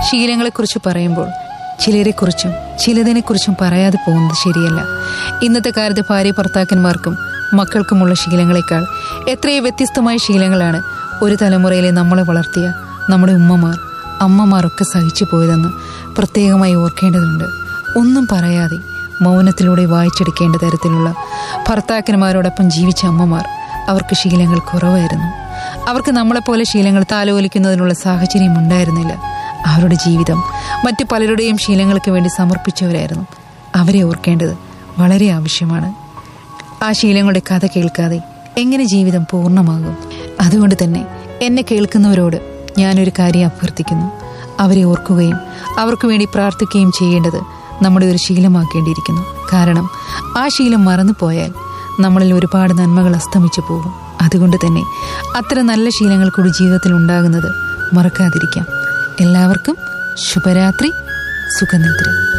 ശീലങ്ങളെക്കുറിച്ച് പറയുമ്പോൾ ചിലരെക്കുറിച്ചും ചിലതിനെക്കുറിച്ചും പറയാതെ പോകുന്നത് ശരിയല്ല ഇന്നത്തെ കാലത്ത് ഭാര്യ ഭർത്താക്കന്മാർക്കും മക്കൾക്കുമുള്ള ശീലങ്ങളെക്കാൾ എത്രയോ വ്യത്യസ്തമായ ശീലങ്ങളാണ് ഒരു തലമുറയിലെ നമ്മളെ വളർത്തിയ നമ്മുടെ ഉമ്മമാർ അമ്മമാരൊക്കെ സഹിച്ചു പോയതെന്ന് പ്രത്യേകമായി ഓർക്കേണ്ടതുണ്ട് ഒന്നും പറയാതെ മൗനത്തിലൂടെ വായിച്ചെടുക്കേണ്ട തരത്തിലുള്ള ഭർത്താക്കന്മാരോടൊപ്പം ജീവിച്ച അമ്മമാർ അവർക്ക് ശീലങ്ങൾ കുറവായിരുന്നു അവർക്ക് നമ്മളെപ്പോലെ ശീലങ്ങൾ താലോലിക്കുന്നതിനുള്ള സാഹചര്യം ഉണ്ടായിരുന്നില്ല അവരുടെ ജീവിതം മറ്റു പലരുടെയും ശീലങ്ങൾക്ക് വേണ്ടി സമർപ്പിച്ചവരായിരുന്നു അവരെ ഓർക്കേണ്ടത് വളരെ ആവശ്യമാണ് ആ ശീലങ്ങളുടെ കഥ കേൾക്കാതെ എങ്ങനെ ജീവിതം പൂർണ്ണമാകും അതുകൊണ്ട് തന്നെ എന്നെ കേൾക്കുന്നവരോട് ഞാനൊരു കാര്യം അഭ്യർത്ഥിക്കുന്നു അവരെ ഓർക്കുകയും അവർക്ക് വേണ്ടി പ്രാർത്ഥിക്കുകയും ചെയ്യേണ്ടത് നമ്മുടെ ഒരു ശീലമാക്കേണ്ടിയിരിക്കുന്നു കാരണം ആ ശീലം മറന്നുപോയാൽ നമ്മളിൽ ഒരുപാട് നന്മകൾ അസ്തമിച്ചു പോകും അതുകൊണ്ട് തന്നെ അത്തരം നല്ല ശീലങ്ങൾ കൂടി ജീവിതത്തിൽ ഉണ്ടാകുന്നത് മറക്കാതിരിക്കാം എല്ലാവർക്കും ശുഭരാത്രി സുഖനിദ്ര